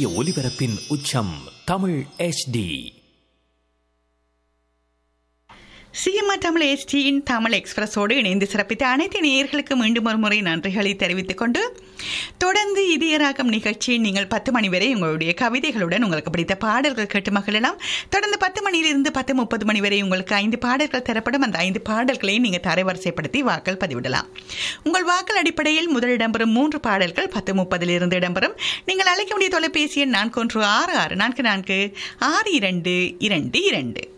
இந்திய ஒலிபரப்பின் உச்சம் தமிழ் HD சிஎம்ஆர் தமிழ் எஸ்டியின் தமிழ் எக்ஸ்பிரஸோடு இணைந்து சிறப்பித்த அனைத்து நேயர்களுக்கு மீண்டும் ஒரு முறை நன்றிகளை தெரிவித்துக் கொண்டு தொடர்ந்து இதயராகம் நிகழ்ச்சியை நீங்கள் பத்து மணி வரை உங்களுடைய கவிதைகளுடன் உங்களுக்கு பிடித்த பாடல்கள் கேட்டு மகிழலாம் தொடர்ந்து பத்து மணியிலிருந்து பத்து முப்பது மணி வரை உங்களுக்கு ஐந்து பாடல்கள் தரப்படும் அந்த ஐந்து பாடல்களை நீங்கள் தரவரிசைப்படுத்தி வாக்கள் பதிவிடலாம் உங்கள் வாக்கள் அடிப்படையில் முதல் இடம்பெறும் மூன்று பாடல்கள் பத்து முப்பதிலிருந்து இடம்பெறும் நீங்கள் அழைக்க வேண்டிய தொலைபேசி எண் நான்கு ஒன்று ஆறு ஆறு நான்கு நான்கு ஆறு இரண்டு இரண்டு இரண்டு